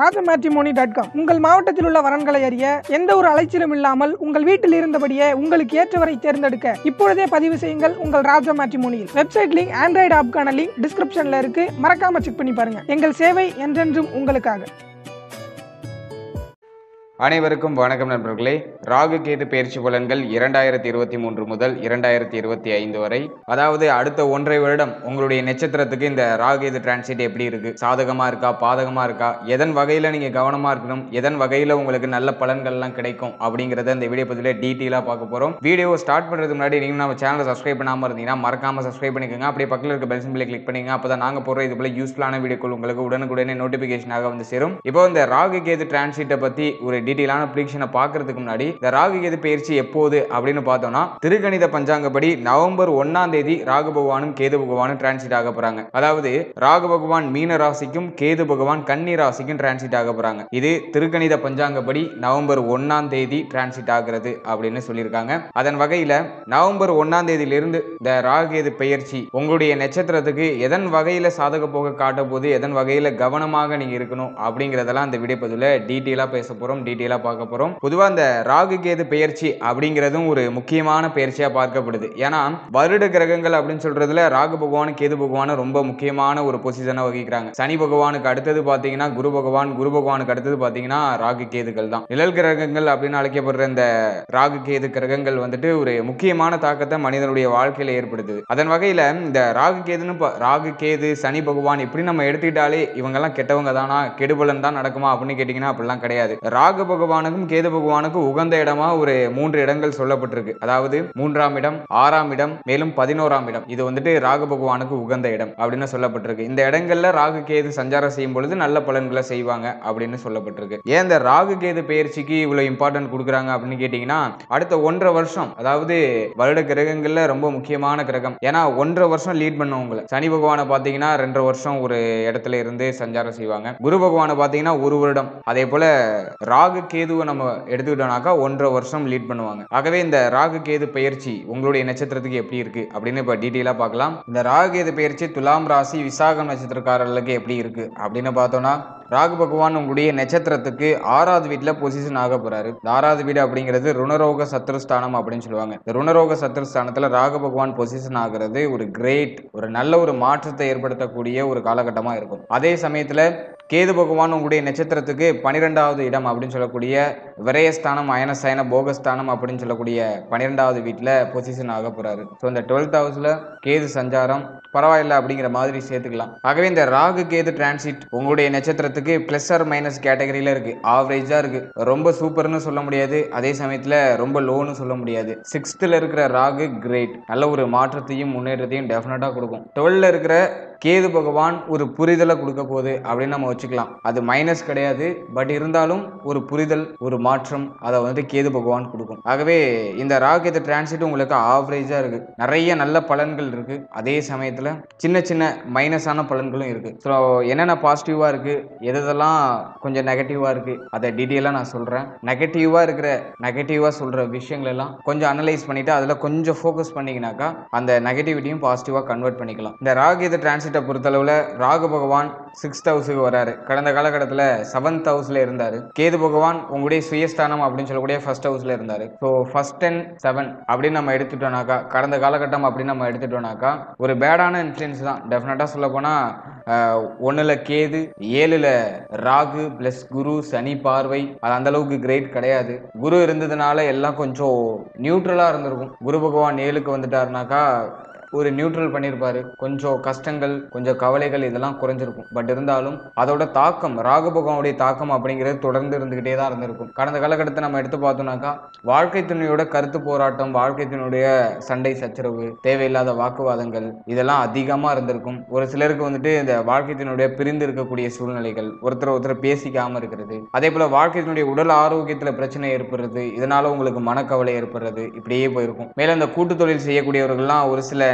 ராஜமேட்ரிமோனி dot com உங்கள் மாவட்டத்தில் உள்ள வரன்களை அறிய எந்த ஒரு அலைச்சலும் இல்லாமல் உங்கள் வீட்டில் இருந்தபடியே உங்களுக்கு ஏற்றவரை தேர்ந்தெடுக்க இப்பொழுதே பதிவு செய்யுங்கள் உங்கள் ராஜ மேட்ரிமோனியில் வெப்சைட் லிங்க் ஆண்ட்ராய்டு ஆப்கான லிங்க் டிஸ்கிரிப்ஷன்ல இருக்கு மறக்காம செக் பண்ணி பாருங்க எங்கள் சேவை என்றென்றும் உங்களுக்காக அனைவருக்கும் வணக்கம் நண்பர்களே ராகு கேது பயிற்சி பலன்கள் இரண்டாயிரத்தி இருபத்தி மூன்று முதல் இரண்டாயிரத்தி இருபத்தி ஐந்து வரை அதாவது அடுத்த ஒன்றரை வருடம் உங்களுடைய நட்சத்திரத்துக்கு இந்த ராகு கேது டிரான்சிட் எப்படி இருக்கு சாதகமா இருக்கா பாதகமா இருக்கா எதன் வகையில நீங்க கவனமா இருக்கணும் எதன் வகையில உங்களுக்கு நல்ல பலன்கள்லாம் கிடைக்கும் அப்படிங்கறத இந்த வீடியோ பதில டீட்டெயிலாக பார்க்க போறோம் வீடியோ ஸ்டார்ட் பண்றதுக்கு முன்னாடி நீங்க நம்ம சேனலை சப்ஸ்கிரைப் பண்ணாம இருந்தீங்கன்னா மறக்காம சப்ஸ்கிரைப் பண்ணிக்கோங்க அப்படியே பக்கத்தில் இருக்க பெல் சிம்பிளை கிளிக் பண்ணிங்க அப்பதான் நாங்க போடுற இது போல யூஸ்ஃபுல்லான வீடியோக்கள் உங்களுக்கு உடனுக்குடனே நோட்டிபிகேஷனாக வந்து சேரும் இப்போ இந்த ராகு கேது டிரான்சிட்டை பத்தி ஒரு டீட்டெயிலான ப்ரிடிக்ஷனை பார்க்கறதுக்கு முன்னாடி இந்த ராகு கேது பயிற்சி எப்போது அப்படின்னு பார்த்தோம்னா திருக்கணித பஞ்சாங்கப்படி நவம்பர் ஒன்னாம் தேதி ராகு பகவானும் கேது பகவானும் டிரான்சிட் ஆக போறாங்க அதாவது ராகு பகவான் மீன ராசிக்கும் கேது பகவான் கன்னி ராசிக்கும் டிரான்சிட் ஆக போறாங்க இது திருக்கணித பஞ்சாங்கப்படி நவம்பர் ஒன்னாம் தேதி டிரான்சிட் ஆகிறது அப்படின்னு சொல்லியிருக்காங்க அதன் வகையில நவம்பர் ஒன்னாம் தேதியிலிருந்து இந்த ராகு கேது பெயர்ச்சி உங்களுடைய நட்சத்திரத்துக்கு எதன் வகையில சாதக போக காட்ட போது எதன் வகையில கவனமாக நீங்க இருக்கணும் அப்படிங்கறதெல்லாம் இந்த வீடியோ பதிவில் டீட்டெயிலா பேச போறோம் டீட்டெயிலா பார்க்க போறோம் பொதுவா இந்த ராகு கேது பெயர்ச்சி அப்படிங்கிறதும் ஒரு முக்கியமான பெயர்ச்சியா பார்க்கப்படுது ஏன்னா வருட கிரகங்கள் அப்படின்னு சொல்றதுல ராகு பகவான் கேது பகவான் ரொம்ப முக்கியமான ஒரு பொசிஷனை வகிக்கிறாங்க சனி பகவானுக்கு அடுத்தது பாத்தீங்கன்னா குரு பகவான் குரு பகவானுக்கு அடுத்தது பாத்தீங்கன்னா ராகு கேதுகள் தான் நிழல் கிரகங்கள் அப்படின்னு அழைக்கப்படுற இந்த ராகு கேது கிரகங்கள் வந்துட்டு ஒரு முக்கியமான தாக்கத்தை மனிதனுடைய வாழ்க்கையில ஏற்படுத்துது அதன் வகையில இந்த ராகு கேதுன்னு பா- ராகு கேது சனி பகவான் இப்படி நம்ம எடுத்துக்கிட்டாலே இவங்கெல்லாம் கெட்டவங்க தானா கெடுபலன் தான் நடக்குமா அப்படின்னு கேட்டீங்கன்னா அப்படிலாம் கிடையாது ராகு பகவானுக்கும் கேது பகவானுக்கும் உகந்த இடமா ஒரு மூன்று இடங்கள் சொல்லப்பட்டிருக்கு அதாவது மூன்றாம் இடம் ஆறாம் இடம் மேலும் பதினோராம் இடம் இது வந்துட்டு ராகு பகவானுக்கு உகந்த இடம் அப்படின்னு சொல்லப்பட்டிருக்கு இந்த இடங்கள்ல ராகு கேது சஞ்சாரம் செய்யும் பொழுது நல்ல பலன்களை செய்வாங்க அப்படின்னு சொல்லப்பட்டிருக்கு ஏன் இந்த ராகு கேது பெயர்ச்சிக்கு இவ்வளவு இம்பார்ட்டன்ட் கொடுக்குறாங்க அப்படின்னு கேட்டீங்கன்னா அடுத்த ஒன்றரை வருஷம் அதாவது வருட கிரகங்கள்ல ரொம்ப முக்கியமான கிரகம் ஏன்னா ஒன்றரை வருஷம் லீட் பண்ணுவவங்களை சனி பகவானை பார்த்தீங்கன்னா ரெண்டரை வருஷம் ஒரு இடத்துல இருந்து சஞ்சாரம் செய்வாங்க குரு பகவானை பார்த்தீங்கன்னா ஒரு வருடம் அதே போல ராகு கேதுவை நம்ம எடுத்துக்கிட்டோம்னாக்கா ஒன்றரை வருஷம் லீட் பண்ணுவாங்க ஆகவே இந்த ராகு கேது பயிற்சி உங்களுடைய நட்சத்திரத்துக்கு எப்படி இருக்கு அப்படின்னு இப்போ டீட்டெயிலாக பார்க்கலாம் இந்த ராகு கேது பயிற்சி துலாம் ராசி விசாகம் நட்சத்திரக்காரர்களுக்கு எப்படி இருக்கு அப்படின்னு பார்த்தோம்னா ராகு பகவான் உங்களுடைய நட்சத்திரத்துக்கு ஆறாவது வீட்டில் பொசிஷன் ஆக போறாரு இந்த ஆறாவது வீடு அப்படிங்கிறது ருணரோக சத்ருஸ்தானம் அப்படின்னு சொல்லுவாங்க இந்த ருணரோக சத்ருஸ்தானத்துல ராகு பகவான் பொசிஷன் ஆகிறது ஒரு கிரேட் ஒரு நல்ல ஒரு மாற்றத்தை ஏற்படுத்தக்கூடிய ஒரு காலகட்டமா இருக்கும் அதே சமயத்துல கேது பகவான் உங்களுடைய நட்சத்திரத்துக்கு பன்னிரெண்டாவது இடம் அப்படின்னு சொல்லக்கூடிய விரயஸ்தானம் அயனசயன போகஸ்தானம் அப்படின்னு சொல்லக்கூடிய பன்னிரெண்டாவது வீட்டில் பொசிஷன் ஆக போறாரு ஸோ இந்த டுவெல்த் ஹவுஸ்ல கேது சஞ்சாரம் பரவாயில்ல அப்படிங்கிற மாதிரி சேர்த்துக்கலாம் ஆகவே இந்த ராகு கேது டிரான்சிட் உங்களுடைய நட்சத்திரத்துக்கு பிளஸ் ஆர் மைனஸ் கேட்டகரியில இருக்கு ஆவரேஜா இருக்கு ரொம்ப சூப்பர்னு சொல்ல முடியாது அதே சமயத்துல ரொம்ப லோன்னு சொல்ல முடியாது சிக்ஸ்த்தில் இருக்கிற ராகு கிரேட் நல்ல ஒரு மாற்றத்தையும் முன்னேற்றத்தையும் டெஃபினட்டா கொடுக்கும் டுவெல்ல இருக்கிற கேது பகவான் ஒரு புரிதலை கொடுக்க போகுது அப்படின்னு நம்ம வச்சுக்கலாம் அது மைனஸ் கிடையாது பட் இருந்தாலும் ஒரு புரிதல் ஒரு மாற்றம் அதை வந்து கேது பகவான் கொடுக்கும் ஆகவே இந்த ராகேது டிரான்சிட் உங்களுக்கு ஆவரேஜா இருக்கு நிறைய நல்ல பலன்கள் இருக்கு அதே சமயத்துல சின்ன சின்ன மைனஸான பலன்களும் இருக்கு ஸோ என்னென்ன பாசிட்டிவா இருக்கு எது எதெல்லாம் கொஞ்சம் நெகட்டிவா இருக்கு அதை டீட்டெயிலாக நான் சொல்றேன் நெகட்டிவா இருக்கிற நெகட்டிவா சொல்ற விஷயங்கள் எல்லாம் கொஞ்சம் அனலைஸ் பண்ணிட்டு அதுல கொஞ்சம் ஃபோக்கஸ் பண்ணீங்கன்னாக்கா அந்த நெகட்டிவிட்டியும் பாசிட்டிவா கன்வெர்ட் பண்ணிக்கலாம் இந்த ராகேது டிரான்சிட்டை பொறுத்தளவுல ராகு பகவான் சிக்ஸ்த் ஹவுஸுக்கு வராரு கடந்த காலகட்டத்தில் செவன்த் ஹவுஸ்ல இருந்தாரு கேது பகவான் உங்களுடைய சுயஸ்தானம் அப்படின்னு சொல்லக்கூடிய ஃபர்ஸ்ட் ஹவுஸ்ல இருந்தாரு ஸோ ஃபர்ஸ்ட் அண்ட் செவன் அப்படின்னு நம்ம எடுத்துட்டோம்னாக்கா கடந்த காலகட்டம் அப்படின்னு நம்ம எடுத்துட்டோம்னாக்கா ஒரு பேடான இன்ஃப்ளூயன்ஸ் தான் டெஃபினட்டாக சொல்ல போனா ஒன்றில் கேது ஏழில் ராகு ப்ளஸ் குரு சனி பார்வை அது அந்த அளவுக்கு கிரேட் கிடையாது குரு இருந்ததுனால எல்லாம் கொஞ்சம் நியூட்ரலாக இருந்திருக்கும் குரு பகவான் ஏழுக்கு வந்துட்டாருனாக்கா ஒரு நியூட்ரல் பண்ணியிருப்பாரு கொஞ்சம் கஷ்டங்கள் கொஞ்சம் கவலைகள் இதெல்லாம் குறைஞ்சிருக்கும் பட் இருந்தாலும் அதோட தாக்கம் ராகு பகவானுடைய தாக்கம் அப்படிங்கிறது தொடர்ந்து இருந்துகிட்டே தான் இருந்திருக்கும் கடந்த காலகட்டத்தை நம்ம எடுத்து பார்த்தோம்னாக்கா வாழ்க்கை துணையோட கருத்து போராட்டம் வாழ்க்கை துணையுடைய சண்டை சச்சரவு தேவையில்லாத வாக்குவாதங்கள் இதெல்லாம் அதிகமாக இருந்திருக்கும் ஒரு சிலருக்கு வந்துட்டு இந்த வாழ்க்கை துணையுடைய பிரிந்து இருக்கக்கூடிய சூழ்நிலைகள் ஒருத்தர் ஒருத்தர் பேசிக்காம இருக்கிறது அதே போல வாழ்க்கை துணையுடைய உடல் ஆரோக்கியத்தில் பிரச்சனை ஏற்படுறது இதனால உங்களுக்கு மனக்கவலை ஏற்படுறது இப்படியே போயிருக்கும் மேலும் இந்த கூட்டு தொழில் செய்யக்கூடியவர்கள்லாம் ஒரு சில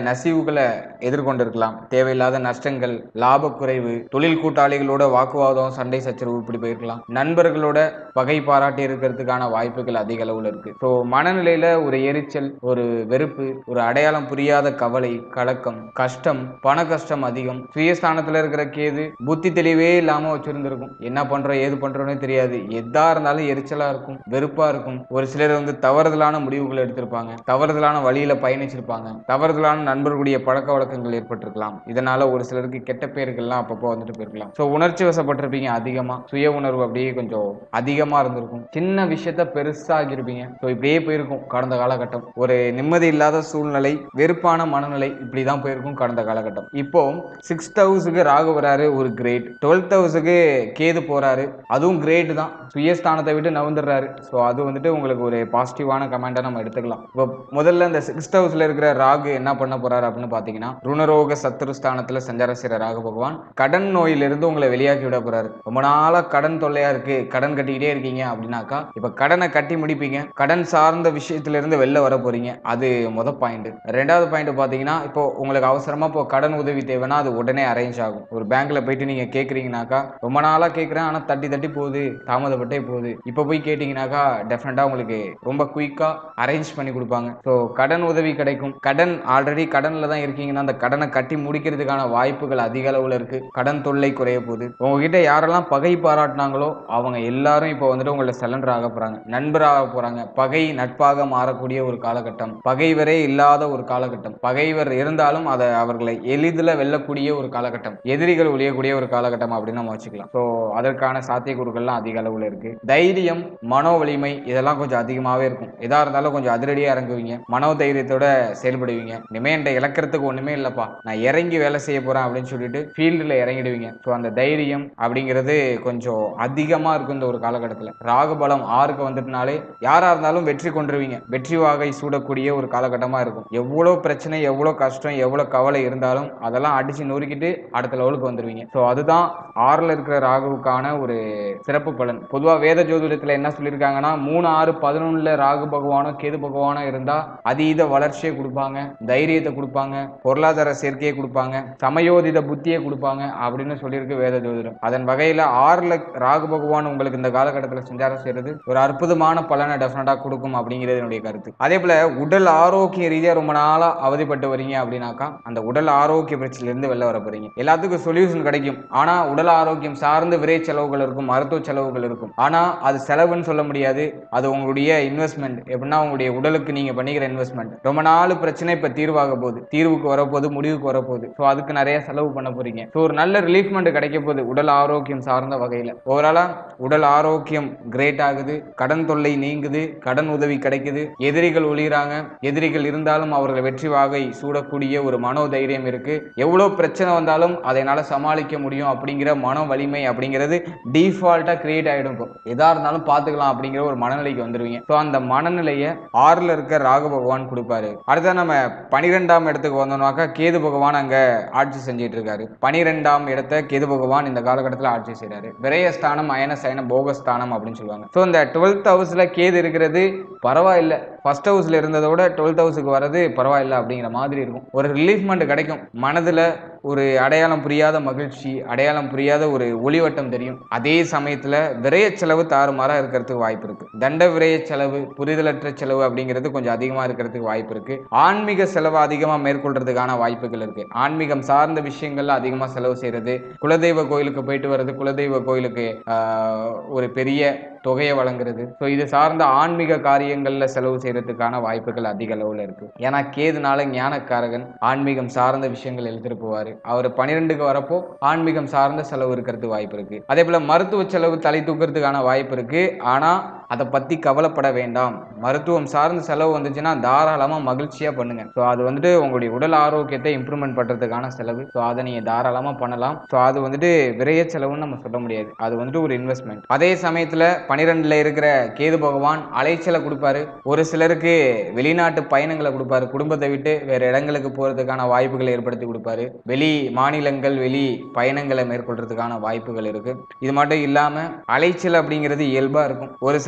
நசிவுகளை எதிர்கொண்டிருக்கலாம் தேவையில்லாத நஷ்டங்கள் லாப குறைவு தொழில் கூட்டாளிகளோட வாக்குவாதம் சண்டை சச்சரவு இப்படி போயிருக்கலாம் நண்பர்களோட பகை பாராட்டி இருக்கிறதுக்கான வாய்ப்புகள் அதிக அளவுல இருக்கு ஸோ மனநிலையில ஒரு எரிச்சல் ஒரு வெறுப்பு ஒரு அடையாளம் புரியாத கவலை கலக்கம் கஷ்டம் பண கஷ்டம் அதிகம் சுயஸ்தானத்துல இருக்கிற கேது புத்தி தெளிவே இல்லாம வச்சிருந்திருக்கும் என்ன பண்றோம் ஏது பண்றோம்னே தெரியாது எதா இருந்தாலும் எரிச்சலா இருக்கும் வெறுப்பா இருக்கும் ஒரு சிலர் வந்து தவறுதலான முடிவுகள் எடுத்திருப்பாங்க தவறுதலான வழியில பயணிச்சிருப்பாங்க தவறுதலான நண்பர்களுடைய பழக்க வழக்கங்கள் ஏற்பட்டிருக்கலாம் இதனால ஒரு சிலருக்கு கெட்ட பேர்கள்லாம் அப்பப்போ வந்துட்டு போயிருக்கலாம் ஸோ உணர்ச்சி வசப்பட்டிருப்பீங்க அதிகமா சுய உணர்வு அப்படியே கொஞ்சம் அதிகமா இருந்திருக்கும் சின்ன விஷயத்த பெருசாகிருப்பீங்க ஸோ இப்படியே போயிருக்கும் கடந்த காலகட்டம் ஒரு நிம்மதி இல்லாத சூழ்நிலை வெறுப்பான மனநிலை இப்படிதான் போயிருக்கும் கடந்த காலகட்டம் இப்போ சிக்ஸ்த் ஹவுஸுக்கு ராகு வராரு ஒரு கிரேட் டுவெல்த் ஹவுஸுக்கு கேது போறாரு அதுவும் கிரேட் தான் சுயஸ்தானத்தை விட்டு நவுந்துடுறாரு ஸோ அது வந்துட்டு உங்களுக்கு ஒரு பாசிட்டிவான கமெண்டை நம்ம எடுத்துக்கலாம் இப்போ முதல்ல இந்த சிக்ஸ்த் ஹவுஸ்ல இருக்கிற ராகு என்ன பண்ண போறாரு அப்படின்னு பார்த்தீங்கன்னா ருணரோக சத்துருஸ்தானத்துல சஞ்சார செய்கிற ராகு பகவான் கடன் நோயிலிருந்து உங்களை வெளியாக்கி விட போறாரு ரொம்ப நாளா கடன் தொல்லையா இருக்கு கடன் கட்டிக்கிட்டே இருக்கீங்க அப்படின்னாக்கா இப்போ கடனை கட்டி முடிப்பீங்க கடன் சார்ந்த விஷயத்துல இருந்து வெளில வர போறீங்க அது முத பாயிண்ட் ரெண்டாவது பாயிண்ட் பார்த்தீங்கன்னா இப்போ உங்களுக்கு அவசரமா இப்போ கடன் உதவி தேவைன்னா அது உடனே அரேஞ்ச் ஆகும் ஒரு பேங்க்ல போயிட்டு நீங்க கேட்குறீங்கனாக்கா ரொம்ப நாளா கேட்குறேன் ஆனா தட்டி தட்டி போகுது தாமதப்பட்டே போகுது இப்போ போய் கேட்டிங்கனாக்கா டெஃபினட்டா உங்களுக்கு ரொம்ப குயிக்கா அரேஞ்ச் பண்ணி கொடுப்பாங்க ஸோ கடன் உதவி கிடைக்கும் கடன் ஆல்ரெடி கடன்ல தான் இருக்கீங்கன்னா அந்த கடனை கட்டி முடிக்கிறதுக்கான வாய்ப்புகள் அதிக அளவுல இருக்கு கடன் தொல்லை குறைய போகுது உங்ககிட்ட யாரெல்லாம் பகை பாராட்டினாங்களோ அவங்க எல்லாரும் இப்போ வந்துட்டு உங்களை சலண்டர் ஆக போறாங்க நண்பராக போறாங்க பகை நட்பாக மாறக்கூடிய ஒரு காலகட்டம் பகைவரே இல்லாத ஒரு காலகட்டம் பகைவர் இருந்தாலும் அதை அவர்களை எளிதில் வெல்லக்கூடிய ஒரு காலகட்டம் எதிரிகள் ஒழியக்கூடிய ஒரு காலகட்டம் அப்படின்னு நம்ம வச்சுக்கலாம் ஸோ அதற்கான சாத்தியக்கூறுகள்லாம் அதிக அளவில் இருக்கு தைரியம் மனோ வலிமை இதெல்லாம் கொஞ்சம் அதிகமாகவே இருக்கும் எதா இருந்தாலும் கொஞ்சம் அதிரடியாக இறங்குவீங்க மனோ தைரியத்தோட செயல்படுவீங்க இனிமே என்கிட்ட இழக்கிறதுக்கு ஒன்றுமே இல்லைப்பா நான் இறங்கி வேலை செய்ய போகிறேன் அப்படின்னு சொல்லிட்டு ஃபீல்டில் இறங்கிடுவீங்க ஸோ அந்த தைரியம் அப்படிங்கிறது கொஞ்சம் அதிகமாக இருக்கும் இந்த ஒரு காலகட்டத்தில் ராகுபலம் ஆறுக்கு வந்துட்டுனாலே யாராக இருந்தாலும் வெற்றி கொண்டுருவீங்க வெற்றி வாகை சூடக்கூடிய ஒரு காலகட்டமாக இருக்கும் எவ்வளோ பிரச்சனை எவ்வளோ கஷ்டம் எவ்வளோ கவலை இருந்தாலும் அதெல்லாம் அடிச்சு நொறுக்கிட்டு அடுத்த லெவலுக்கு வந்துருவீங்க ஸோ அதுதான் ஆறில் இருக்கிற ராகுவுக்கான ஒரு சிறப்பு பலன் பொதுவாக வேத ஜோதிடத்தில் என்ன சொல்லியிருக்காங்கன்னா மூணு ஆறு பதினொன்றில் ராகு பகவானோ கேது பகவானோ இருந்தால் அதீத வளர்ச்சியை கொடுப்பாங்க தைரியத்தை கொடுப்பாங்க பொருளாதார சேர்க்கையை கொடுப்பாங்க சமயோதித புத்தியை கொடுப்பாங்க அப்படின்னு சொல்லியிருக்கு வேத ஜோதிடம் அதன் வகையில் ஆறில் ராகு பகவான் உங்களுக்கு இந்த காலகட்டத்தில் சஞ்சாரம் செய்கிறது ஒரு அற்புதமான பலனை டெஃபினட்டாக கொடுக்கும் அப்படிங்கிறது என்னுடைய கருத்து அதே போல் உடல் ஆரோக்கிய ரீதியாக ரொம்ப நாளாக அவதிப்பட்டு வரீங்க அப்படின்னாக்கா அந்த உடல் ஆரோக்கிய பிரச்சனையிலேருந்து வெளில வர போறீங்க எல்லாத்துக்கும் சொல்யூஷன் கிடைக்கும் ஆனால் உடல் ஆரோக்கியம் சார்ந்து விரை செலவுகள் இருக்கும் மருத்துவ செலவுகள் இருக்கும் ஆனால் அது செலவுன்னு சொல்ல முடியாது அது உங்களுடைய இன்வெஸ்ட்மெண்ட் எப்படின்னா உங்களுடைய உடலுக்கு நீங்கள் பண்ணிக்கிற இன்வெஸ்ட்மெண்ட் ரொம்ப நாள் பிரச்சனை இப்போ தீர்வாக போகுது தீர்வுக்கு வரப்போகுது முடிவுக்கு வரப்போகுது ஸோ அதுக்கு நிறைய செலவு பண்ண போறீங்க ஸோ ஒரு நல்ல ரிலீஃப்மெண்ட் கிடைக்க போகுது உடல் ஆரோக்கியம் சார்ந்த வகையில் ஓவராலாக உடல் ஆரோக்கியம் கிரேட் ஆகுது கடன் தொல்லை நீங்குது கடன் உதவி கிடைக்குது எதிரிகள் ஒளிகிறாங்க எதிரிகள் இருந்தாலும் அவர்கள் வெற்றி வாகை சூடக்கூடிய ஒரு மனோ தைரியம் இருக்கு எவ்வளோ பிரச்சனை வந்தாலும் அதை என்னால் சமாளிக்க முடியும் அப்படிங்கிற மன வலிமை அப்படிங்கிறது டிஃபால்ட்டாக கிரியேட் ஆகிடும் இப்போ எதா இருந்தாலும் பார்த்துக்கலாம் அப்படிங்கிற ஒரு மனநிலைக்கு வந்துடுவீங்க ஸோ அந்த மனநிலையை ஆறில் இருக்க ராகு பகவான் கொடுப்பாரு அடுத்த நம்ம பனிரெண்டாம் இடத்துக்கு வந்தோம்னாக்கா கேது பகவான் அங்கே ஆட்சி செஞ்சிட்டு இருக்காரு பனிரெண்டாம் இடத்த கேது பகவான் இந்த காலகட்டத்தில் ஆட்சி செய்கிறாரு விரயஸ்தானம் அயன சயன போகஸ்தானம் அப்படின்னு சொல்லுவாங்க ஸோ இந்த டுவெல்த் ஹவுஸில் கேது இருக்கிறது பரவாயில்ல ஃபர்ஸ்ட் ஹவுஸில் இருந்ததோட டுவெல்த் ஹவுஸுக்கு வர்றது பரவாயில்ல அப்படிங்கிற மாதிரி இருக்கும் ஒரு ரிலீஃப்மெண்ட் கிடைக்கும் மனதில் ஒரு அடையாளம் புரியாத மகிழ்ச்சி அடையாளம் புரியாத ஒரு ஒளிவட்டம் தெரியும் அதே சமயத்தில் விரய செலவு தாறுமாறாக இருக்கிறதுக்கு வாய்ப்பு இருக்கு தண்ட விரய செலவு புரிதலற்ற செலவு அப்படிங்கிறது கொஞ்சம் அதிகமாக இருக்கிறதுக்கு வாய்ப்பு இருக்கு ஆன்மீக செலவு அதிகமாக மேற்கொள்றதுக்கான வாய்ப்புகள் இருக்கு ஆன்மீகம் சார்ந்த விஷயங்கள்ல அதிகமாக செலவு செய்யறது குலதெய்வ கோயிலுக்கு போயிட்டு வர்றது குலதெய்வ கோயிலுக்கு ஆஹ், ஒரு பெரிய தொகையை வழங்குறது ஸோ இது சார்ந்த ஆன்மீக காரியங்களில் செலவு செய்யறதுக்கான வாய்ப்புகள் அதிக அளவில் இருக்கு ஏன்னா கேதுனால ஞானக்காரகன் ஆன்மீகம் சார்ந்த விஷயங்கள் எழுதிட்டு போவார் அவர் பன்னிரெண்டுக்கு வரப்போ ஆன்மீகம் சார்ந்த செலவு இருக்கிறதுக்கு வாய்ப்பு இருக்கு அதே போல மருத்துவ செலவு தலை தூக்கிறதுக்கான வாய்ப்பு இருக்கு ஆனா அதை பத்தி கவலைப்பட வேண்டாம் மருத்துவம் சார்ந்த செலவு வந்துச்சுன்னா தாராளமாக மகிழ்ச்சியாக பண்ணுங்க ஸோ அது வந்துட்டு உங்களுடைய உடல் ஆரோக்கியத்தை இம்ப்ரூவ்மெண்ட் பண்ணுறதுக்கான செலவு ஸோ அதை நீங்கள் தாராளமாக பண்ணலாம் ஸோ அது வந்துட்டு விரைய செலவுன்னு நம்ம சொல்ல முடியாது அது வந்துட்டு ஒரு இன்வெஸ்ட்மெண்ட் அதே சமயத்தில் பனிரெண்டில் இருக்கிற கேது பகவான் அலைச்சலை கொடுப்பாரு ஒரு சிலருக்கு வெளிநாட்டு பயணங்களை கொடுப்பாரு குடும்பத்தை விட்டு வேறு இடங்களுக்கு போகிறதுக்கான வாய்ப்புகளை ஏற்படுத்தி கொடுப்பாரு வெளி மாநிலங்கள் வெளி பயணங்களை மேற்கொள்றதுக்கான வாய்ப்புகள் இருக்கு இது மட்டும் இல்லாமல் அலைச்சல் அப்படிங்கிறது இயல்பாக இருக்கும் ஒரு சிலருக்கு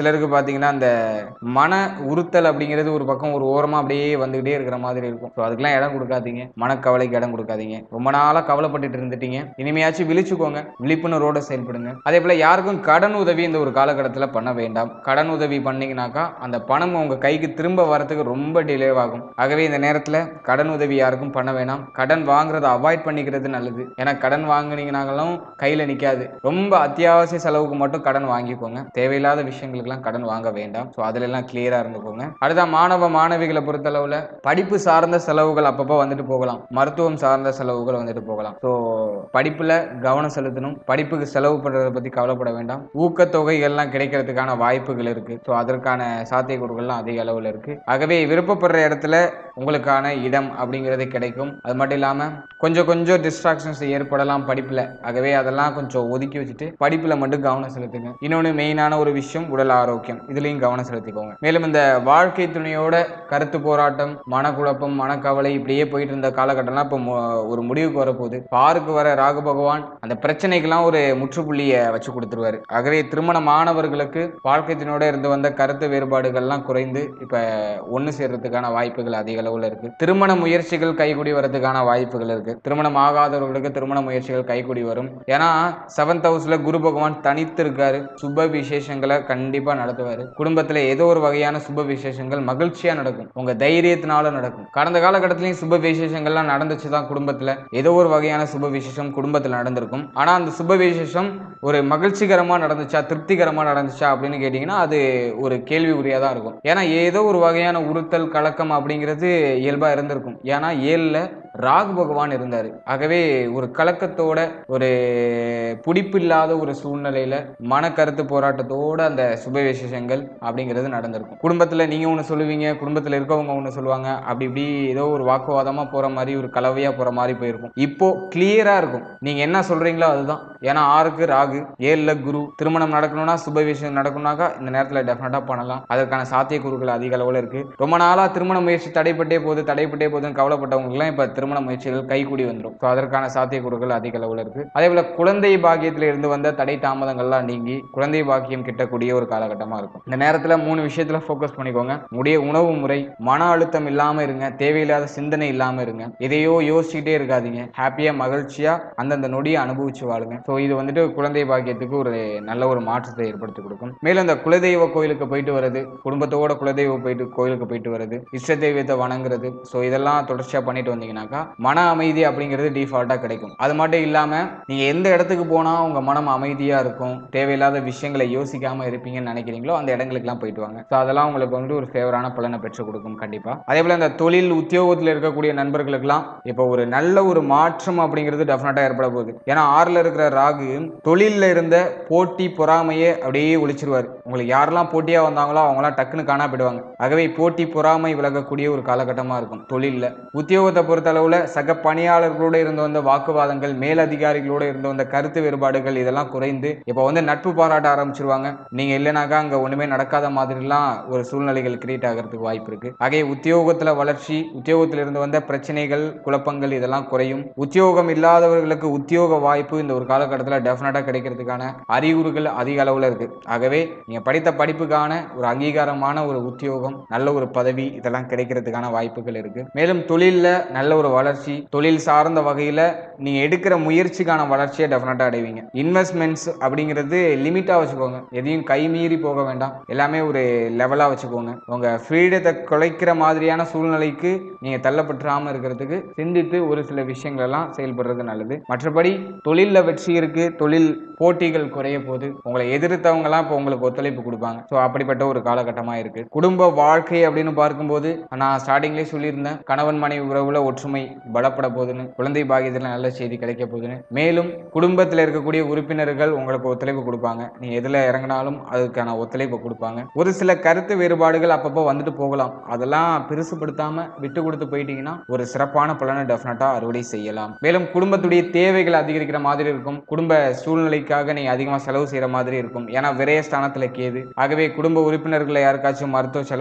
சிலருக்கு பார்த்தீங்கன்னா அந்த மன உறுத்தல் அப்படிங்கிறது ஒரு பக்கம் ஒரு ஓரமாக அப்படியே வந்துகிட்டே இருக்கிற மாதிரி இருக்கும் ஸோ அதுக்கெல்லாம் இடம் கொடுக்காதீங்க மனக்கவலைக்கு இடம் கொடுக்காதீங்க ரொம்ப நாளாக கவலைப்பட்டுட்டு இருந்துட்டீங்க இனிமையாச்சும் விழிச்சுக்கோங்க விழிப்புணர்வோட செயல்படுங்க அதே போல் யாருக்கும் கடன் உதவி இந்த ஒரு காலகட்டத்தில் பண்ண வேண்டாம் கடன் உதவி பண்ணீங்கனாக்கா அந்த பணம் உங்க கைக்கு திரும்ப வரதுக்கு ரொம்ப டிலே ஆகும் ஆகவே இந்த நேரத்தில் கடன் உதவி யாருக்கும் பண்ண வேணாம் கடன் வாங்குறத அவாய்ட் பண்ணிக்கிறது நல்லது ஏன்னா கடன் வாங்குனீங்கனாலும் கையில் நிற்காது ரொம்ப அத்தியாவசிய செலவுக்கு மட்டும் கடன் வாங்கிக்கோங்க தேவையில்லாத விஷயங்களுக்கெல்லாம் கடன் வாங்க வேண்டாம் ஸோ அதுல எல்லாம் கிளியராக இருந்துக்கோங்க அடுத்த மாணவ மாணவிகளை பொறுத்தளவில் படிப்பு சார்ந்த செலவுகள் அப்பப்போ வந்துட்டு போகலாம் மருத்துவம் சார்ந்த செலவுகள் வந்துட்டு போகலாம் ஸோ படிப்பில் கவனம் செலுத்தணும் படிப்புக்கு செலவு பண்ணுறதை பற்றி கவலைப்பட வேண்டாம் ஊக்கத்தொகைகள்லாம் கிடைக்கிறதுக்கான வாய்ப்புகள் இருக்கு ஸோ அதற்கான சாத்தியக்கூறுகள்லாம் அதிக அளவில் இருக்கு ஆகவே விருப்பப்படுற இடத்துல உங்களுக்கான இடம் அப்படிங்கிறது கிடைக்கும் அது மட்டும் இல்லாமல் கொஞ்சம் கொஞ்சம் டிஸ்ட்ராக்ஷன்ஸ் ஏற்படலாம் படிப்பில் ஆகவே அதெல்லாம் கொஞ்சம் ஒதுக்கி வச்சுட்டு படிப்பில் மட்டும் கவனம் செலுத்துங்க இன்னொன்று மெயினான ஒரு விஷயம் உடல் ஆரோக்கியம் இதுலேயும் கவனம் செலுத்திக்கோங்க மேலும் இந்த வாழ்க்கை துணையோட கருத்து போராட்டம் மனக்குழப்பம் மனக்கவலை இப்படியே போயிட்டு இருந்த காலகட்டம்லாம் இப்போ மு- ஒரு முடிவுக்கு வரப்போகுது பாருக்கு வர ராகு பகவான் அந்த பிரச்சனைக்கெல்லாம் ஒரு முற்றுப்புள்ளியை வச்சு கொடுத்துருவாரு ஆகவே திருமணமானவர்களுக்கு வாழ்க்கை துணையோட இருந்து வந்த கருத்து வேறுபாடுகள்லாம் குறைந்து இப்போ ஒன்று சேர்றதுக்கான வாய்ப்புகள் அதிக அளவில் இருக்கு திருமண முயற்சிகள் கைகூடி வரதுக்கான வாய்ப்புகள் இருக்கு திருமணம் ஆகாதவர்களுக்கு திருமண முயற்சிகள் கைகூடி வரும் ஏன்னா செவன்த் ஹவுஸ்ல குரு பகவான் தனித்து இருக்காரு சுப விசேஷங்களை கண்டிப்பா நடத்துவாரு குடும்பத்துல ஏதோ ஒரு வகையான சுப விசேஷங்கள் மகிழ்ச்சியா நடக்கும் உங்க தைரியத்தினால நடக்கும் கடந்த காலகட்டத்திலயும் சுப விசேஷங்கள்லாம் நடந்துச்சு தான் குடும்பத்துல ஏதோ ஒரு வகையான சுப விசேஷம் குடும்பத்துல நடந்திருக்கும் ஆனா அந்த சுப விசேஷம் ஒரு மகிழ்ச்சிகரமா நடந்துச்சா திருப்திகரமா நடந்துச்சா அப்படின்னு கேட்டீங்கன்னா அது ஒரு கேள்வி உரியா தான் இருக்கும் ஏன்னா ஏதோ ஒரு வகையான உறுத்தல் கலக்கம் அப்படிங்கிறது இயல்பா இருந்திருக்கும் ஏன்னா ஏழுல ராகு பகவான் இருந்தார் ஆகவே ஒரு கலக்கத்தோட ஒரு பிடிப்பில்லாத ஒரு சூழ்நிலையில மனக்கருத்து போராட்டத்தோட அந்த சுப விசேஷங்கள் அப்படிங்கிறது நடந்திருக்கும் குடும்பத்துல நீங்க ஒன்று சொல்லுவீங்க குடும்பத்துல இருக்கவங்க ஒன்று சொல்லுவாங்க அப்படி இப்படி ஏதோ ஒரு வாக்குவாதமா போற மாதிரி ஒரு கலவையா போற மாதிரி போயிருக்கும் இப்போ கிளியரா இருக்கும் நீங்க என்ன சொல்றீங்களோ அதுதான் ஏன்னா ஆறுக்கு ராகு ஏழுல குரு திருமணம் நடக்கணும்னா சுப விஷயம் நடக்கணும்னாக்கா இந்த நேரத்துல டெஃபினட்டா பண்ணலாம் அதற்கான சாத்தியக்கூறுகள் அதிக அளவுல இருக்கு ரொம்ப நாளா திருமண முயற்சி தடைப்பட்டே போகுது தடைப்பட்டே போகுதுன்னு கவலைப்பட்டவங்களுக்குலாம் இப்ப திருமண முயற்சிகள் கைகூடி வந்துடும் ஸோ அதற்கான சாத்தியக்கூறுகள் அதிக அளவுல இருக்கு அதே போல குழந்தை பாக்கியத்துல இருந்து வந்த தடை தாமதங்கள்லாம் நீங்கி குழந்தை பாக்கியம் கிட்டக்கூடிய ஒரு காலகட்டமா இருக்கும் இந்த நேரத்துல மூணு விஷயத்துல ஃபோக்கஸ் பண்ணிக்கோங்க உடைய உணவு முறை மன அழுத்தம் இல்லாம இருங்க தேவையில்லாத சிந்தனை இல்லாம இருங்க எதையோ யோசிச்சுக்கிட்டே இருக்காதீங்க ஹாப்பியா மகிழ்ச்சியா அந்தந்த நொடியை அனுபவிச்சு வாழுங்க ஸோ இது வந்துட்டு குழந்தை பாக்கியத்துக்கு ஒரு நல்ல ஒரு மாற்றத்தை ஏற்படுத்தி கொடுக்கும் மேலும் இந்த குலதெய்வ கோயிலுக்கு போயிட்டு வர்றது குடும்பத்தோட குலதெய்வ போயிட்டு கோயிலுக்கு போயிட்டு வர்றது இஷ்ட தெய்வத்தை வணங்குறது ஸோ இதெல்லாம் தொடர்ச்சியா பண்ணிட்டு வந்தீங்கன்னாக்கா மன அமைதி அப்படிங்கிறது டிஃபால்ட்டா கிடைக்கும் அது மட்டும் இல்லாம நீங்க எந்த இடத்துக்கு போனா உங்க மனம் அமைதியா இருக்கும் தேவையில்லாத விஷயங்களை யோசிக்காம இருப்பீங்கன்னு நினைக்கிறீங்களோ அந்த இடங்களுக்குலாம் போயிட்டு வாங்க ஸோ அதெல்லாம் உங்களுக்கு வந்து ஒரு ஃபேவரான பலனை பெற்றுக் கொடுக்கும் கண்டிப்பா அதே போல இந்த தொழில் உத்தியோகத்தில் இருக்கக்கூடிய நண்பர்களுக்கெல்லாம் இப்போ ஒரு நல்ல ஒரு மாற்றம் அப்படிங்கிறது டெஃபினட்டா ஏற்பட போகுது ஏன்னா ஆறுல இருக்கிற ராகு தொழில்ல இருந்த போட்டி பொறாமையே அப்படியே ஒழிச்சிருவார் உங்களுக்கு யாரெல்லாம் போட்டியா வந்தாங்களோ அவங்களாம் டக்குன்னு காணா போயிடுவாங்க ஆகவே போட்டி பொறாமை விலகக்கூடிய ஒரு காலகட்டமா இருக்கும் தொழில்ல உத்தியோகத்தை பொறுத்தளவுல சக பணியாளர்களோட இருந்து வந்த வாக்குவாதங்கள் மேலதிகாரிகளோட இருந்து வந்த கருத்து வேறுபாடுகள் இதெல்லாம் குறைந்து இப்போ வந்து நட்பு பாராட்ட ஆரம்பிச்சிருவாங்க நீங்க இல்லைனாக்கா அங்க ஒண்ணுமே நடக்காத மாதிரிலாம் ஒரு சூழ்நிலைகள் கிரியேட் ஆகிறதுக்கு வாய்ப்பு இருக்கு ஆகவே உத்தியோகத்துல வளர்ச்சி உத்தியோகத்துல இருந்து வந்த பிரச்சனைகள் குழப்பங்கள் இதெல்லாம் குறையும் உத்தியோகம் இல்லாதவர்களுக்கு உத்தியோக வாய்ப்பு இந்த ஒரு காலகட்டத்தில் டெஃபினட்டா கிடைக்கிறதுக்கான அறிகுறிகள் அதிக அளவுல இருக்கு ஆகவே நீங்க படித்த படிப்புக்கான ஒரு அங்கீகாரமான ஒரு உத்தியோகம் நல்ல ஒரு பதவி இதெல்லாம் கிடைக்கிறதுக்கான வாய்ப்புகள் இருக்கு மேலும் தொழில்ல நல்ல ஒரு வளர்ச்சி தொழில் சார்ந்த வகையில நீங்க எடுக்கிற முயற்சிக்கான வளர்ச்சியை டெஃபினட்டா அடைவீங்க இன்வெஸ்ட்மெண்ட்ஸ் அப்படிங்கிறது லிமிட்டா வச்சுக்கோங்க எதையும் கைமீறி போக வேண்டாம் எல்லாமே ஒரு லெவலா வச்சுக்கோங்க உங்க ஃப்ரீடத்தை குலைக்கிற மாதிரியான சூழ்நிலைக்கு நீங்க தள்ளப்பட்டுறாம இருக்கிறதுக்கு சிந்தித்து ஒரு சில விஷயங்கள் எல்லாம் செயல்படுறது நல்லது மற்றபடி தொழில்ல வெற்றி இருக்கு தொழில் போட்டிகள் குறைய போது உங்களை எதிர்த்தவங்க எல்லாம் இப்போ உங்களுக்கு ஒத்துழைப்பு கொடுப்பாங்க ஸோ அப்படிப்பட்ட ஒரு காலகட்டமா இருக்கு குடும்ப வாழ்க்கை அப்படின்னு பார்க்கும்போது நான் ஸ்டார்டிங்லேயே சொல்லியிருந்தேன் கணவன் மனைவி உறவுல ஒற்றுமை பலப்பட போகுதுன்னு குழந்தை பாகியத்தில் நல்ல செய்தி கிடைக்க போகுதுன்னு மேலும் குடும்பத்தில் இருக்கக்கூடிய உறுப்பினர்கள் உங்களுக்கு ஒத்துழைப்பு கொடுப்பாங்க நீ எதுல இறங்கினாலும் அதுக்கான ஒத்துழைப்பு கொடுப்பாங்க ஒரு சில கருத்து வேறுபாடுகள் அப்பப்போ வந்துட்டு போகலாம் அதெல்லாம் பெருசுப்படுத்தாம விட்டு கொடுத்து போயிட்டீங்கன்னா ஒரு சிறப்பான பலனை டெஃபினட்டா அறுவடை செய்யலாம் மேலும் குடும்பத்துடைய தேவைகள் அதிகரிக்கிற மாதிரி இருக்கும் குடும்ப சூழ்நிலைக்காக நீங்க அதிகமா செலவு செய்யற மாதிரி இருக்கும் ஏன்னா விரய ஸ்தானத்துல கேது ஆகவே குடும்ப உறுப்பினர்களை யாருக்காச்சும் மருத்துவ செலவு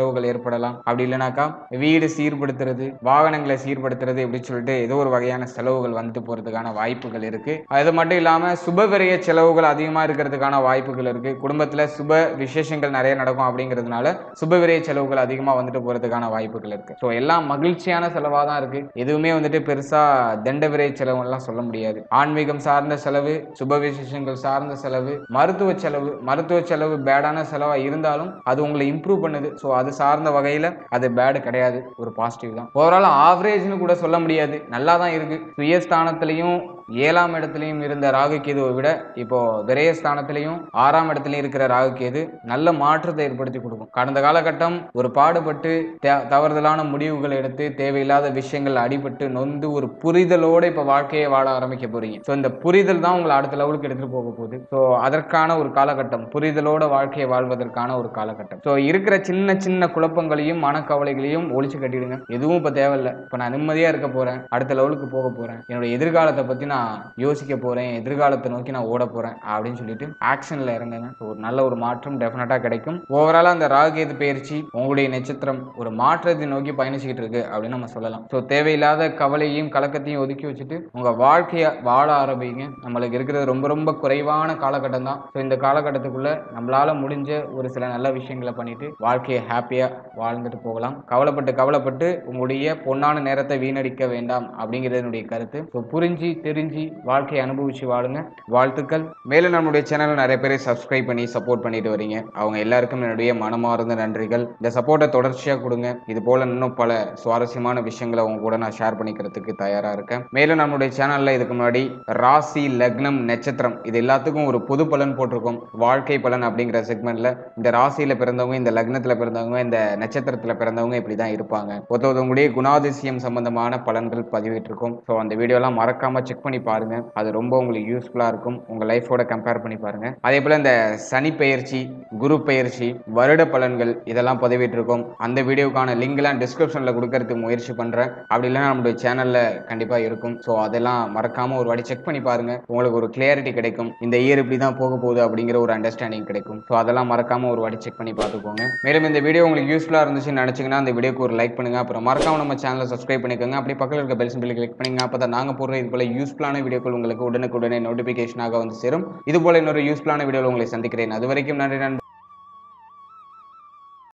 செலவுகள் ஏற்படலாம் அப்படி இல்லைனாக்கா வீடு சீர்படுத்துறது வாகனங்களை சீர்படுத்துறது இப்படி சொல்லிட்டு ஏதோ ஒரு வகையான செலவுகள் வந்துட்டு போறதுக்கான வாய்ப்புகள் இருக்கு அது மட்டும் இல்லாம சுப விரய செலவுகள் அதிகமா இருக்கிறதுக்கான வாய்ப்புகள் இருக்கு குடும்பத்துல சுப விசேஷங்கள் நிறைய நடக்கும் அப்படிங்கிறதுனால சுப விரய செலவுகள் அதிகமா வந்துட்டு போறதுக்கான வாய்ப்புகள் இருக்கு ஸோ எல்லாம் மகிழ்ச்சியான செலவா தான் இருக்கு எதுவுமே வந்துட்டு பெருசா தண்ட விரை செலவுலாம் சொல்ல முடியாது ஆன்மீகம் சார்ந்த செலவு சுப விசேஷங்கள் சார்ந்த செலவு மருத்துவ செலவு மருத்துவ செலவு பேடான செலவா இருந்தாலும் அது உங்களை இம்ப்ரூவ் பண்ணுது ஸோ அது சார்ந்த வகையில அது பேடு கிடையாது ஒரு பாசிட்டிவ் தான் ஓவரால் ஆவரேஜ்னு கூட சொல்ல முடியாது நல்லா தான் இருக்கு சுயஸ்தானத்திலையும் ஏழாம் இடத்துலையும் இருந்த ராகு கேதுவை விட இப்போ விரயஸ்தானத்திலையும் ஆறாம் இடத்துலையும் இருக்கிற ராகு கேது நல்ல மாற்றத்தை ஏற்படுத்தி கொடுக்கும் கடந்த காலகட்டம் ஒரு பாடுபட்டு தே- தவறுதலான முடிவுகள் எடுத்து தேவையில்லாத விஷயங்கள் அடிபட்டு நொந்து ஒரு புரிதலோட இப்போ வாழ்க்கையை வாழ ஆரம்பிக்க போறீங்க ஸோ இந்த புரிதல் தான் உங்களை அடுத்த லெவலுக்கு எடுத்துட்டு போக போகுது ஸோ அதற்கான ஒரு காலகட்டம் புரிதலோட வாழ்க்கையை வாழ்வதற்கான ஒரு காலகட்டம் ஸோ இருக்கிற சின்ன சின்ன குழப்பங்களையும் மனக்கவலைகளையும் ஒழிச்சு கட்டிடுங்க எதுவும் இப்போ தேவையில்லை இப்போ நான் நிம்மதியாக இருக்க போறேன் அடுத்த லெவலுக்கு போக போறேன் என்னோட எதிர்காலத்தை பற்றி நான் யோசிக்க போறேன் எதிர்காலத்தை நோக்கி நான் ஓட போறேன் அப்படின்னு சொல்லிட்டு ஆக்ஷன்ல இறங்குங்க So, ஒரு நல்ல ஒரு மாற்றம் டெஃபினட்டாக கிடைக்கும் ஓவராலாக அந்த ராகேது பயிற்சி உங்களுடைய நட்சத்திரம் ஒரு மாற்றத்தை நோக்கி பயணிச்சுக்கிட்டு இருக்கு அப்படின்னு நம்ம சொல்லலாம் ஸோ தேவையில்லாத கவலையும் கலக்கத்தையும் ஒதுக்கி வச்சுட்டு உங்க வாழ்க்கையை வாழ ஆரம்பிங்க நம்மளுக்கு இருக்கிறது ரொம்ப ரொம்ப குறைவான காலகட்டம் தான் ஸோ இந்த காலகட்டத்துக்குள்ள நம்மளால முடிஞ்ச ஒரு சில நல்ல விஷயங்களை பண்ணிட்டு வாழ்க்கையை ஹாப்பியா வாழ்ந்துட்டு போகலாம் கவலைப்பட்டு கவலைப்பட்டு உங்களுடைய பொன்னான நேரத்தை வீணடிக்க வேண்டாம் அப்படிங்கிறது என்னுடைய கருத்து ஸோ புரிஞ்சு தெரிஞ்சு வாழ்க்கையை அனுபவிச்சு வாழுங்க வாழ்த்துக்கள் மேலும் நம்மளுடைய சேனல் நிறைய பேரை சப்ஸ்கிரைப் பண்ணி சப்போர்ட் பண்ணிட்டு வரீங்க அவங்க எல்லாருக்கும் என்னுடைய மனமார்ந்த நன்றிகள் இந்த சப்போர்ட்டை தொடர்ச்சியாக கொடுங்க இது போல இன்னும் பல சுவாரஸ்யமான விஷயங்களை உங்க கூட நான் ஷேர் பண்ணிக்கிறதுக்கு தயாரா இருக்கேன் மேலும் நம்மளுடைய சேனல்ல இதுக்கு முன்னாடி ராசி லக்னம் நட்சத்திரம் இது எல்லாத்துக்கும் ஒரு பொது பலன் போட்டிருக்கோம் வாழ்க்கை பலன் அப்படிங்கிற செக்மெண்ட்ல இந்த ராசியில பிறந்தவங்க இந்த லக்னத்துல பிறந்தவங்க இந்த நட்சத்திரத்துல பிறந்தவங்க இப்படி தான் இருப்பாங்க ஒருத்தவங்களுடைய குணாதிசயம் சம்பந்தமான பலன்கள் பதிவிட்டிருக்கோம் ஸோ அந்த வீடியோலாம் மறக்காம செக் பண்ணி பாருங்க அது ரொம்ப உங்களுக்கு யூஸ்ஃபுல்லா இருக்கும் உங்க லைஃபோட கம்பேர் பண்ணி பாருங்க அதே போல இந்த சனி பெயர்ச்சி குரு பெயர்ச்சி வருட பலன்கள் இதெல்லாம் பதிவிட்டிருக்கோம் அந்த வீடியோக்கான லிங்க்லாம் டிஸ்கிரிப்ஷன்ல கொடுக்கறதுக்கு முயற்சி பண்றேன் அப்படி இல்லைன்னா நம்மளுடைய சேனல்ல கண்டிப்பா இருக்கும் ஸோ அதெல்லாம் மறக்காம ஒரு வாட்டி செக் பண்ணி பாருங்க உங்களுக்கு ஒரு கிளியாரிட்டி கிடைக்கும் இந்த இயர் இப்படி தான் போக போகுது அப்படிங்கிற ஒரு அண்டர்ஸ்டாண்டிங் கிடைக்கும் ஸோ அதெல்லாம் மறக்காம ஒரு வாட்டி செக் பண்ணி பார்த்துக்கோங்க மேலும் இந்த வீடியோ உங்களுக்கு யூஸ்ஃபுல்லா இருந்துச்சுன்னு நினைச்சீங்கன்னா அந்த வீடியோக்கு ஒரு லைக் பண்ணுங்க அப்புறம் மறக்காம நம்ம சேனலை சப்ஸ்கிரைப் பண்ணிக்கோங்க அப்படி பக்கத்தில் இருக்க பெல் சிம்பிள் கிளிக் பண்ணுங்க அப்போ தான் நாங்கள் போடுற இது போல யூஸ்ஃபுல்லான வீடியோக்கள் உங்களுக்கு உடனுக்குடனே நோட்டிஃபிகேஷனாக வந்து சேரும் இது போல இன்னொரு யூஸ்ஃபுல்லான வீடியோவில் உங்களை சந்திக்கிறேன் அது வரைக்கும் நன்றி நன்றி